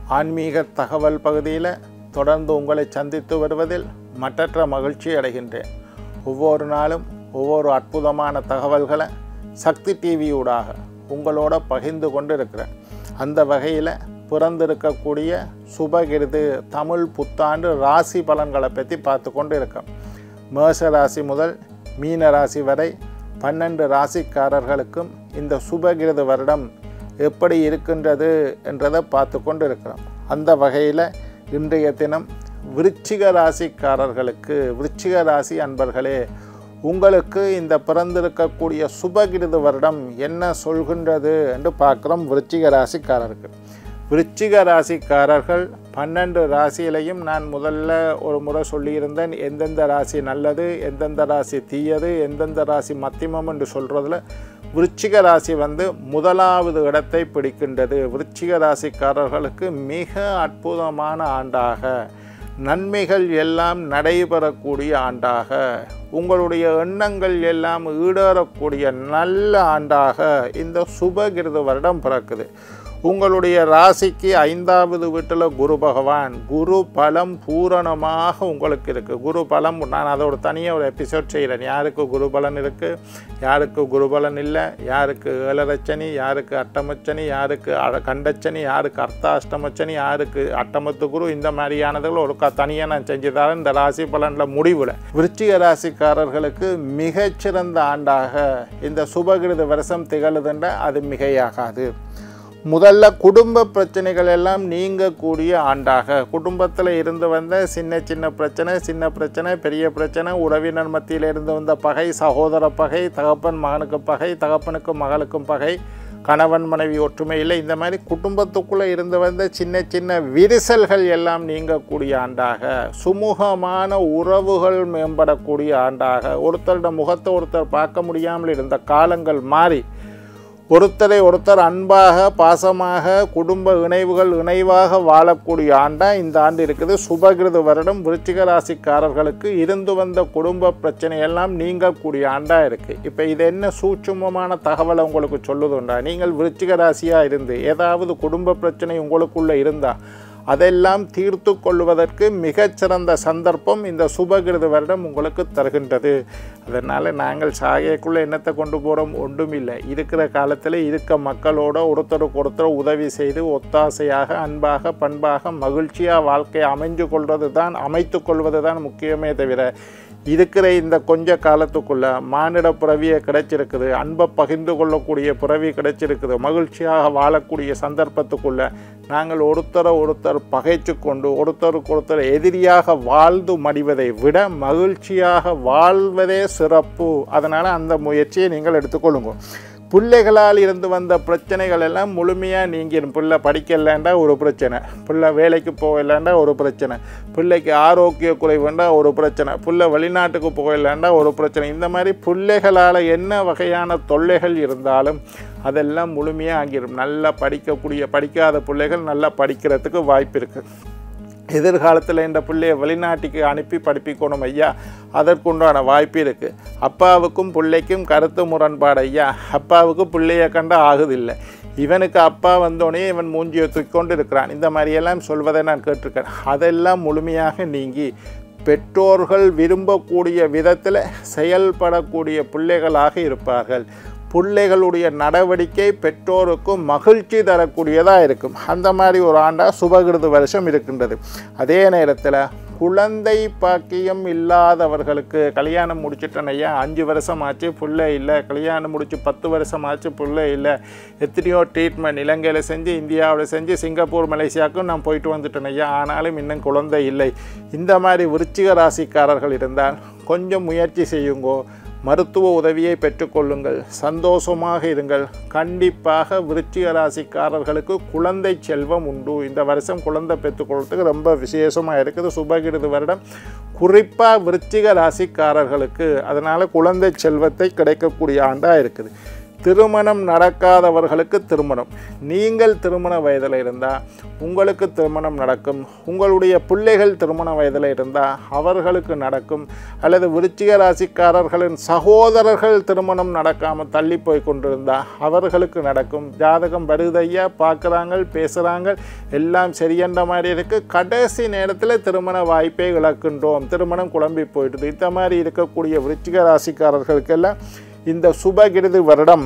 ஆன்மீக தகவல் பகுதியில் தொடர்ந்து உங்களை சந்தித்து வருவதில் மற்றற்ற மகிழ்ச்சி அடைகின்றேன் ஒவ்வொரு நாளும் ஒவ்வொரு அற்புதமான தகவல்களை சக்தி டிவியூடாக உங்களோட பகிர்ந்து கொண்டு இருக்கிறேன் அந்த வகையில் பிறந்திருக்கக்கூடிய சுபகிருது தமிழ் புத்தாண்டு ராசி பலன்களை பற்றி பார்த்து கொண்டு இருக்கோம் மேஷ ராசி முதல் மீன ராசி வரை பன்னெண்டு ராசிக்காரர்களுக்கும் இந்த சுபகிருது வருடம் எப்படி இருக்கின்றது என்றதை பார்த்து கொண்டு இருக்கிறோம் அந்த வகையில் இன்றைய தினம் விருச்சிக ராசிக்காரர்களுக்கு விருச்சிக ராசி அன்பர்களே உங்களுக்கு இந்த பிறந்திருக்கக்கூடிய சுபகிருது வருடம் என்ன சொல்கின்றது என்று பார்க்குறோம் விருச்சிக ராசிக்காரருக்கு விருச்சிக ராசிக்காரர்கள் பன்னெண்டு ராசியிலையும் நான் முதல்ல ஒரு முறை சொல்லியிருந்தேன் எந்தெந்த ராசி நல்லது எந்தெந்த ராசி தீயது எந்தெந்த ராசி மத்திமம் என்று சொல்கிறதுல விருச்சிக ராசி வந்து முதலாவது இடத்தை பிடிக்கின்றது விருச்சிக ராசிக்காரர்களுக்கு மிக அற்புதமான ஆண்டாக நன்மைகள் எல்லாம் நடைபெறக்கூடிய ஆண்டாக உங்களுடைய எண்ணங்கள் எல்லாம் ஈடேறக்கூடிய நல்ல ஆண்டாக இந்த சுபகிருத வருடம் பிறக்குது உங்களுடைய ராசிக்கு ஐந்தாவது வீட்டில் குரு பகவான் குரு பலம் பூரணமாக உங்களுக்கு இருக்குது குரு பலம் நான் அதோட தனியாக ஒரு எபிசோட் செய்கிறேன் யாருக்கு குரு பலன் இருக்குது யாருக்கு குரு பலன் இல்லை யாருக்கு ஏழரச்சனி யாருக்கு அட்டமச்சனி யாருக்கு அ- கண்டச்சனி யாருக்கு அர்த்தாஷ்டமச்சனி யாருக்கு அட்டமத்து குரு இந்த மாதிரியானதுகள் ஒரு க தனியாக நான் செஞ்சு தரேன் இந்த ராசி பலனில் முடிவில் விருச்சிக ராசிக்காரர்களுக்கு மிகச்சிறந்த ஆண்டாக இந்த சுபகிருத வருஷம் திகழுதுன்ற அது மிகையாகாது முதல்ல குடும்ப பிரச்சனைகள் எல்லாம் நீங்கக்கூடிய ஆண்டாக குடும்பத்தில் இருந்து வந்த சின்ன சின்ன பிரச்சனை சின்ன பிரச்சனை பெரிய பிரச்சனை உறவினர் மத்தியில் இருந்து வந்த பகை சகோதர பகை தகப்பன் மகனுக்கு பகை தகப்பனுக்கும் மகளுக்கும் பகை கணவன் மனைவி ஒற்றுமை இல்லை இந்த மாதிரி குடும்பத்துக்குள்ளே இருந்து வந்த சின்ன சின்ன விரிசல்கள் எல்லாம் நீங்கக்கூடிய ஆண்டாக சுமூகமான உறவுகள் மேம்படக்கூடிய ஆண்டாக ஒருத்தரோட முகத்தை ஒருத்தர் பார்க்க முடியாமல் இருந்த காலங்கள் மாறி ஒருத்தரை ஒருத்தர் அன்பாக பாசமாக குடும்ப இணைவுகள் இணைவாக வாழக்கூடிய ஆண்டா இந்த ஆண்டு இருக்குது சுபகிருது வருடம் விருச்சிக ராசிக்காரர்களுக்கு இருந்து வந்த குடும்ப பிரச்சனை எல்லாம் நீங்கக்கூடிய ஆண்டா இருக்குது இப்போ இது என்ன சூட்சுமமான தகவலை உங்களுக்கு சொல்லுதுண்டா நீங்கள் விருச்சிக ராசியாக இருந்து ஏதாவது குடும்ப பிரச்சனை உங்களுக்குள்ளே இருந்தால் அதெல்லாம் தீர்த்து கொள்வதற்கு மிகச்சிறந்த சந்தர்ப்பம் இந்த சுபகிருது வருடம் உங்களுக்கு தருகின்றது அதனால் நாங்கள் சாகைக்குள்ளே என்னத்தை கொண்டு போகிறோம் ஒன்றுமில்லை இருக்கிற காலத்தில் இருக்க மக்களோட ஒருத்தருக்கு ஒருத்தர் உதவி செய்து ஒத்தாசையாக அன்பாக பண்பாக மகிழ்ச்சியாக வாழ்க்கையை அமைஞ்சு கொள்வது தான் அமைத்து கொள்வது தான் முக்கியமே தவிர இருக்கிற இந்த கொஞ்ச காலத்துக்குள்ள மானிட பிறவியை கிடைச்சிருக்குது அன்பை பகிர்ந்து கொள்ளக்கூடிய பிறவி கிடைச்சிருக்குது மகிழ்ச்சியாக வாழக்கூடிய சந்தர்ப்பத்துக்குள்ள நாங்கள் ஒருத்தரை ஒருத்தர் பகைச்சு கொண்டு ஒருத்தருக்கு ஒருத்தர் எதிரியாக வாழ்ந்து மடிவதை விட மகிழ்ச்சியாக வாழ்வதே சிறப்பு அதனால் அந்த முயற்சியை நீங்கள் எடுத்துக்கொள்ளுங்க பிள்ளைகளால் இருந்து வந்த பிரச்சனைகள் எல்லாம் முழுமையாக நீங்கிடும் பிள்ளை படிக்கலைண்டா ஒரு பிரச்சனை பிள்ளை வேலைக்கு போகலாண்டா ஒரு பிரச்சனை பிள்ளைக்கு ஆரோக்கிய குறைவுண்டா ஒரு பிரச்சனை பிள்ளை வெளிநாட்டுக்கு போகலாண்டா ஒரு பிரச்சனை இந்த மாதிரி பிள்ளைகளால் என்ன வகையான தொல்லைகள் இருந்தாலும் அதெல்லாம் முழுமையாக ஆகிடும் நல்லா படிக்கக்கூடிய படிக்காத பிள்ளைகள் நல்லா படிக்கிறதுக்கு வாய்ப்பு இருக்குது எதிர்காலத்தில் இந்த பிள்ளைய வெளிநாட்டுக்கு அனுப்பி படிப்பிக்கணும் ஐயா அதற்குண்டான வாய்ப்பு இருக்குது அப்பாவுக்கும் பிள்ளைக்கும் கருத்து முரண்பாடு ஐயா அப்பாவுக்கு பிள்ளைய கண்டா ஆகுதில்லை இவனுக்கு அப்பா வந்தோடனே இவன் மூஞ்சியை தூக்கிக்கொண்டு இருக்கிறான் இந்த மாதிரியெல்லாம் சொல்வதை நான் கேட்டிருக்கேன் அதெல்லாம் முழுமையாக நீங்கி பெற்றோர்கள் விரும்பக்கூடிய விதத்தில் செயல்படக்கூடிய பிள்ளைகளாக இருப்பார்கள் பிள்ளைகளுடைய நடவடிக்கை பெற்றோருக்கும் மகிழ்ச்சி தரக்கூடியதாக இருக்கும் அந்த மாதிரி ஒரு ஆண்டா சுபகிருது வருஷம் இருக்கின்றது அதே நேரத்தில் குழந்தை பாக்கியம் இல்லாதவர்களுக்கு கல்யாணம் முடிச்சிட்டேன் ஐயா அஞ்சு வருஷம் ஆச்சு புள்ள இல்லை கல்யாணம் முடிச்சு பத்து வருஷம் ஆச்சு புள்ள இல்லை எத்தனையோ ட்ரீட்மெண்ட் இலங்கையில் செஞ்சு இந்தியாவில் செஞ்சு சிங்கப்பூர் மலேசியாவுக்கும் நான் போயிட்டு வந்துட்டேன் ஐயா ஆனாலும் இன்னும் குழந்தை இல்லை இந்த மாதிரி விருச்சிக ராசிக்காரர்கள் இருந்தால் கொஞ்சம் முயற்சி செய்யுங்கோ மருத்துவ உதவியை பெற்றுக்கொள்ளுங்கள் சந்தோஷமாக இருங்கள் கண்டிப்பாக விருச்சிக ராசிக்காரர்களுக்கு குழந்தை செல்வம் உண்டு இந்த வருஷம் குழந்தை பெற்றுக்கொள்றதுக்கு ரொம்ப விசேஷமாக இருக்குது சுபகிருது வருடம் குறிப்பாக விருச்சிக ராசிக்காரர்களுக்கு அதனால் குழந்தை செல்வத்தை கிடைக்கக்கூடிய ஆண்டாக இருக்குது திருமணம் நடக்காதவர்களுக்கு திருமணம் நீங்கள் திருமண வயதில் இருந்தால் உங்களுக்கு திருமணம் நடக்கும் உங்களுடைய பிள்ளைகள் திருமண வயதில் இருந்தால் அவர்களுக்கு நடக்கும் அல்லது விருச்சிக ராசிக்காரர்களின் சகோதரர்கள் திருமணம் நடக்காமல் தள்ளி போய் கொண்டிருந்தால் அவர்களுக்கு நடக்கும் ஜாதகம் வருதையா பார்க்குறாங்க பேசுகிறாங்க எல்லாம் சரியன்ற மாதிரி இருக்குது கடைசி நேரத்தில் திருமண வாய்ப்பை இழக்கின்றோம் திருமணம் குழம்பி போயிடுது இந்த மாதிரி இருக்கக்கூடிய விருச்சிக ராசிக்காரர்களுக்கெல்லாம் இந்த சுபகிருது வருடம்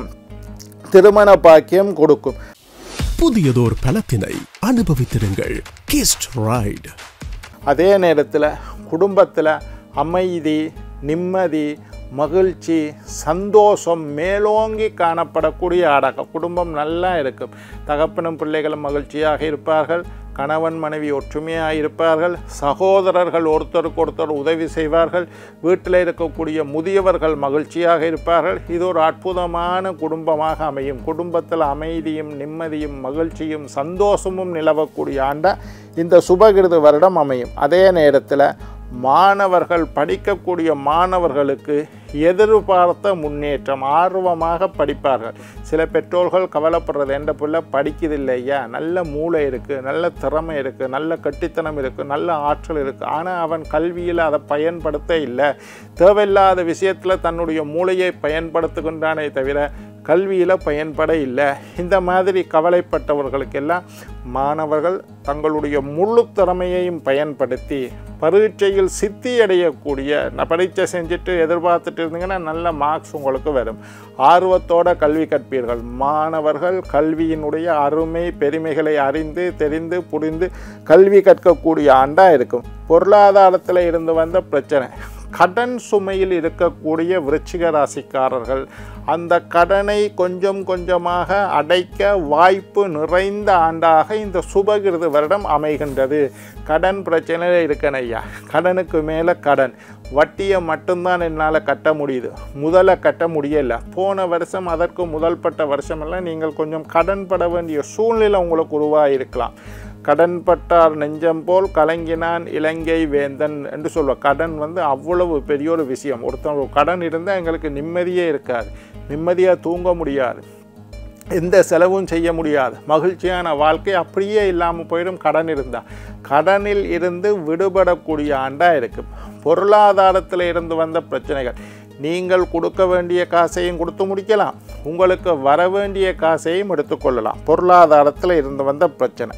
திருமண பாக்கியம் கொடுக்கும் புதியதோர் பலத்தினை அனுபவித்திருங்கள் கிஸ்ட் ரைட் அதே நேரத்தில் குடும்பத்தில் அமைதி நிம்மதி மகிழ்ச்சி சந்தோஷம் மேலோங்கி காணப்படக்கூடிய ஆடக குடும்பம் நல்லா இருக்கும் தகப்பனும் பிள்ளைகளும் மகிழ்ச்சியாக இருப்பார்கள் கணவன் மனைவி ஒற்றுமையாக இருப்பார்கள் சகோதரர்கள் ஒருத்தருக்கு ஒருத்தர் உதவி செய்வார்கள் வீட்டில் இருக்கக்கூடிய முதியவர்கள் மகிழ்ச்சியாக இருப்பார்கள் இது ஒரு அற்புதமான குடும்பமாக அமையும் குடும்பத்தில் அமைதியும் நிம்மதியும் மகிழ்ச்சியும் சந்தோஷமும் நிலவக்கூடிய ஆண்டா இந்த சுபகிருது வருடம் அமையும் அதே நேரத்தில் மாணவர்கள் படிக்கக்கூடிய மாணவர்களுக்கு எதிர்பார்த்த முன்னேற்றம் ஆர்வமாக படிப்பார்கள் சில பெற்றோர்கள் கவலைப்படுறது என்ற பிள்ளை படிக்குது இல்லையா நல்ல மூளை இருக்குது நல்ல திறமை இருக்குது நல்ல கட்டித்தனம் இருக்குது நல்ல ஆற்றல் இருக்குது ஆனால் அவன் கல்வியில் அதை பயன்படுத்த இல்லை தேவையில்லாத விஷயத்தில் தன்னுடைய மூளையை பயன்படுத்துகின்றானே தவிர கல்வியில் பயன்பட இல்லை இந்த மாதிரி கவலைப்பட்டவர்களுக்கெல்லாம் மாணவர்கள் தங்களுடைய முழு திறமையையும் பயன்படுத்தி பரீட்சையில் சித்தி அடையக்கூடிய நான் பரீட்சை செஞ்சுட்டு எதிர்பார்த்துட்டு இருந்தீங்கன்னா நல்ல மார்க்ஸ் உங்களுக்கு வரும் ஆர்வத்தோட கல்வி கற்பீர்கள் மாணவர்கள் கல்வியினுடைய அருமை பெருமைகளை அறிந்து தெரிந்து புரிந்து கல்வி கற்கக்கூடிய ஆண்டாக இருக்கும் பொருளாதாரத்தில் இருந்து வந்த பிரச்சனை கடன் சுமையில் இருக்கக்கூடிய விருச்சிக ராசிக்காரர்கள் அந்த கடனை கொஞ்சம் கொஞ்சமாக அடைக்க வாய்ப்பு நிறைந்த ஆண்டாக இந்த சுபகிருது வருடம் அமைகின்றது கடன் பிரச்சனையில் இருக்கணும் ஐயா கடனுக்கு மேலே கடன் வட்டியை மட்டும்தான் என்னால் கட்ட முடியுது முதலை கட்ட முடியலை போன வருஷம் அதற்கு முதல்பட்ட வருஷமெல்லாம் நீங்கள் கொஞ்சம் கடன் பட வேண்டிய சூழ்நிலை உங்களுக்கு உருவாகிருக்கலாம் கடன் பட்டார் நெஞ்சம் போல் கலங்கினான் இலங்கை வேந்தன் என்று சொல்லுவார் கடன் வந்து அவ்வளவு பெரிய ஒரு விஷயம் ஒருத்தவங்க கடன் இருந்தால் எங்களுக்கு நிம்மதியே இருக்காது நிம்மதியாக தூங்க முடியாது எந்த செலவும் செய்ய முடியாது மகிழ்ச்சியான வாழ்க்கை அப்படியே இல்லாமல் போயிடும் கடன் இருந்தால் கடனில் இருந்து விடுபடக்கூடிய ஆண்டாக இருக்கும் பொருளாதாரத்தில் இருந்து வந்த பிரச்சனைகள் நீங்கள் கொடுக்க வேண்டிய காசையும் கொடுத்து முடிக்கலாம் உங்களுக்கு வர வேண்டிய காசையும் எடுத்துக்கொள்ளலாம் பொருளாதாரத்தில் இருந்து வந்த பிரச்சனை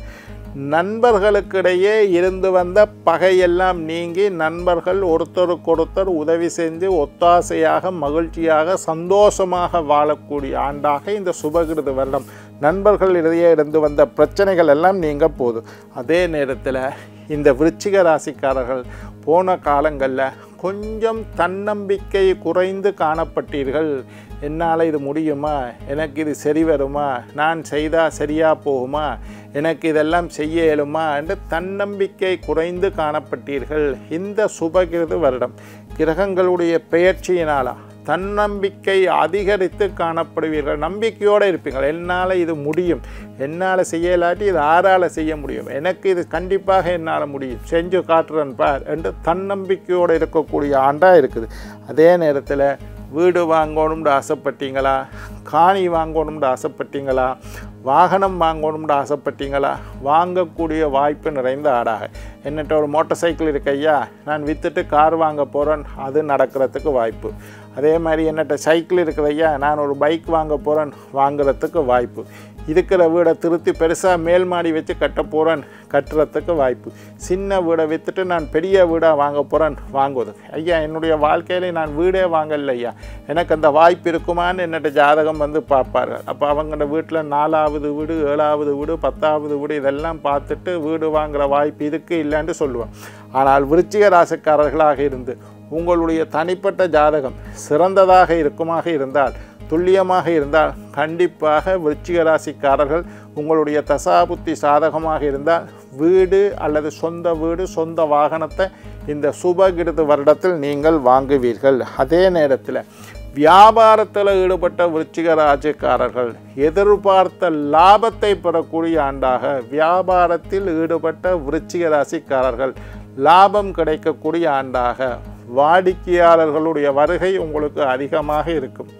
நண்பர்களுக்கிடையே இருந்து வந்த பகையெல்லாம் நீங்கி நண்பர்கள் ஒருத்தருக்கொருத்தர் உதவி செஞ்சு ஒத்தாசையாக மகிழ்ச்சியாக சந்தோஷமாக வாழக்கூடிய ஆண்டாக இந்த சுபகிருது வருடம் நண்பர்கள் இடையே இருந்து வந்த பிரச்சனைகள் எல்லாம் நீங்க போதும் அதே நேரத்தில் இந்த விருச்சிக ராசிக்காரர்கள் போன காலங்களில் கொஞ்சம் தன்னம்பிக்கை குறைந்து காணப்பட்டீர்கள் என்னால் இது முடியுமா எனக்கு இது சரி வருமா நான் செய்தால் சரியாக போகுமா எனக்கு இதெல்லாம் செய்ய இயலுமா என்று தன்னம்பிக்கை குறைந்து காணப்பட்டீர்கள் இந்த சுபகிருது வருடம் கிரகங்களுடைய பெயர்ச்சியினாலா தன்னம்பிக்கை அதிகரித்து காணப்படுவீர்கள் நம்பிக்கையோடு இருப்பீர்கள் என்னால் இது முடியும் என்னால் செய்யலாட்டி இது ஆறால் செய்ய முடியும் எனக்கு இது கண்டிப்பாக என்னால் முடியும் செஞ்சு காட்டுறேன் பார் என்று தன்னம்பிக்கையோடு இருக்கக்கூடிய ஆண்டாக இருக்குது அதே நேரத்தில் வீடு வாங்கணும்னு ஆசைப்பட்டீங்களா காணி வாங்கணும்னு ஆசைப்பட்டீங்களா வாகனம் வாங்கணும்னு ஆசைப்பட்டீங்களா வாங்கக்கூடிய வாய்ப்பு நிறைந்த ஆடாக என்னட்ட ஒரு மோட்டார் சைக்கிள் இருக்கு ஐயா நான் விற்றுட்டு கார் வாங்க போகிறேன் அது நடக்கிறதுக்கு வாய்ப்பு அதே மாதிரி என்னட்ட சைக்கிள் இருக்குது ஐயா நான் ஒரு பைக் வாங்க போகிறேன் வாங்குறதுக்கு வாய்ப்பு இருக்கிற வீடை திருத்தி பெருசாக மேல் மாடி வச்சு கட்ட போகிறேன் கட்டுறதுக்கு வாய்ப்பு சின்ன வீடை விற்றுட்டு நான் பெரிய வீடாக வாங்க போகிறேன் வாங்குவது ஐயா என்னுடைய வாழ்க்கையில நான் வீடே வாங்கல ஐயா எனக்கு அந்த வாய்ப்பு இருக்குமான்னு என்னட்ட ஜாதகம் வந்து பார்ப்பார்கள் அப்போ அவங்களோட வீட்டில் நாலாவது வீடு ஏழாவது வீடு பத்தாவது வீடு இதெல்லாம் பார்த்துட்டு வீடு வாங்குகிற வாய்ப்பு இதுக்கு இல்லைன்னு சொல்லுவேன் ஆனால் விருச்சிக ராசிக்காரர்களாக இருந்து உங்களுடைய தனிப்பட்ட ஜாதகம் சிறந்ததாக இருக்குமாக இருந்தால் துல்லியமாக இருந்தால் கண்டிப்பாக விருச்சிக ராசிக்காரர்கள் உங்களுடைய தசாபுத்தி சாதகமாக இருந்தால் வீடு அல்லது சொந்த வீடு சொந்த வாகனத்தை இந்த சுபகிருது வருடத்தில் நீங்கள் வாங்குவீர்கள் அதே நேரத்தில் வியாபாரத்தில் ஈடுபட்ட விருச்சிக ராஜ்யக்காரர்கள் எதிர்பார்த்த லாபத்தை பெறக்கூடிய ஆண்டாக வியாபாரத்தில் ஈடுபட்ட விருச்சிக ராசிக்காரர்கள் லாபம் கிடைக்கக்கூடிய ஆண்டாக வாடிக்கையாளர்களுடைய வருகை உங்களுக்கு அதிகமாக இருக்கும்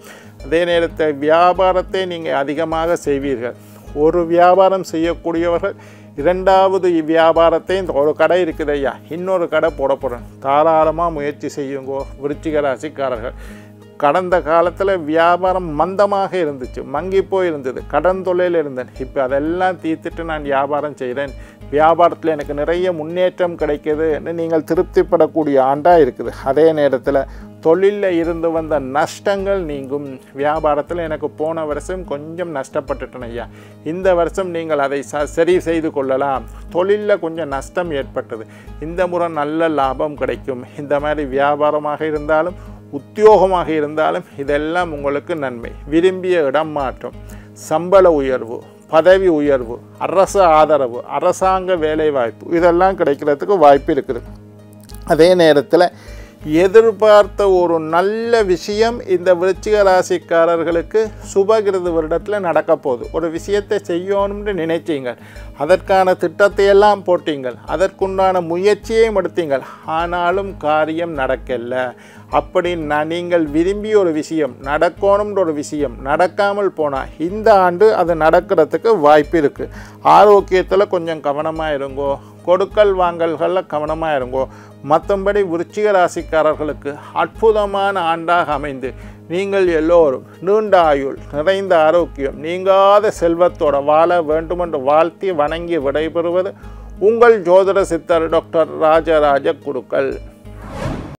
அதே நேரத்தில் வியாபாரத்தை நீங்கள் அதிகமாக செய்வீர்கள் ஒரு வியாபாரம் செய்யக்கூடியவர்கள் இரண்டாவது வியாபாரத்தை இந்த ஒரு கடை இருக்குது ஐயா இன்னொரு கடை போட போகிறேன் தாராளமாக முயற்சி செய்யுங்கோ விருச்சிக ராசிக்காரர்கள் கடந்த காலத்தில் வியாபாரம் மந்தமாக இருந்துச்சு மங்கி போய் இருந்தது கடன் தொழில் இருந்தேன் இப்போ அதெல்லாம் தீர்த்துட்டு நான் வியாபாரம் செய்கிறேன் வியாபாரத்தில் எனக்கு நிறைய முன்னேற்றம் கிடைக்குதுன்னு நீங்கள் திருப்திப்படக்கூடிய ஆண்டாக இருக்குது அதே நேரத்தில் தொழிலில் இருந்து வந்த நஷ்டங்கள் நீங்கும் வியாபாரத்தில் எனக்கு போன வருஷம் கொஞ்சம் நஷ்டப்பட்டுட்டேன் ஐயா இந்த வருஷம் நீங்கள் அதை ச சரி செய்து கொள்ளலாம் தொழிலில் கொஞ்சம் நஷ்டம் ஏற்பட்டது இந்த முறை நல்ல லாபம் கிடைக்கும் இந்த மாதிரி வியாபாரமாக இருந்தாலும் உத்தியோகமாக இருந்தாலும் இதெல்லாம் உங்களுக்கு நன்மை விரும்பிய இடம் மாற்றம் சம்பள உயர்வு பதவி உயர்வு அரசு ஆதரவு அரசாங்க வேலைவாய்ப்பு இதெல்லாம் கிடைக்கிறதுக்கு வாய்ப்பு இருக்குது அதே நேரத்தில் எதிர்பார்த்த ஒரு நல்ல விஷயம் இந்த விருச்சிக ராசிக்காரர்களுக்கு சுபகிருது வருடத்தில் நடக்க போகுது ஒரு விஷயத்தை செய்யணும்னு நினைச்சீங்கள் அதற்கான திட்டத்தை எல்லாம் போட்டீங்கள் அதற்குண்டான முயற்சியையும் எடுத்தீங்கள் ஆனாலும் காரியம் நடக்கல அப்படி நான் நீங்கள் விரும்பிய ஒரு விஷயம் நடக்கணும்ன்ற ஒரு விஷயம் நடக்காமல் போனால் இந்த ஆண்டு அது நடக்கிறதுக்கு வாய்ப்பு இருக்குது ஆரோக்கியத்தில் கொஞ்சம் கவனமாக இருங்கோ கொடுக்கல் வாங்கல்களில் கவனமாக இருங்கோ மற்றபடி விருச்சிக ராசிக்காரர்களுக்கு அற்புதமான ஆண்டாக அமைந்து நீங்கள் எல்லோரும் நீண்ட ஆயுள் நிறைந்த ஆரோக்கியம் நீங்காத செல்வத்தோட வாழ வேண்டுமென்று வாழ்த்தி வணங்கி விடைபெறுவது உங்கள் ஜோதிட சித்தர் டாக்டர் ராஜராஜ குருக்கள்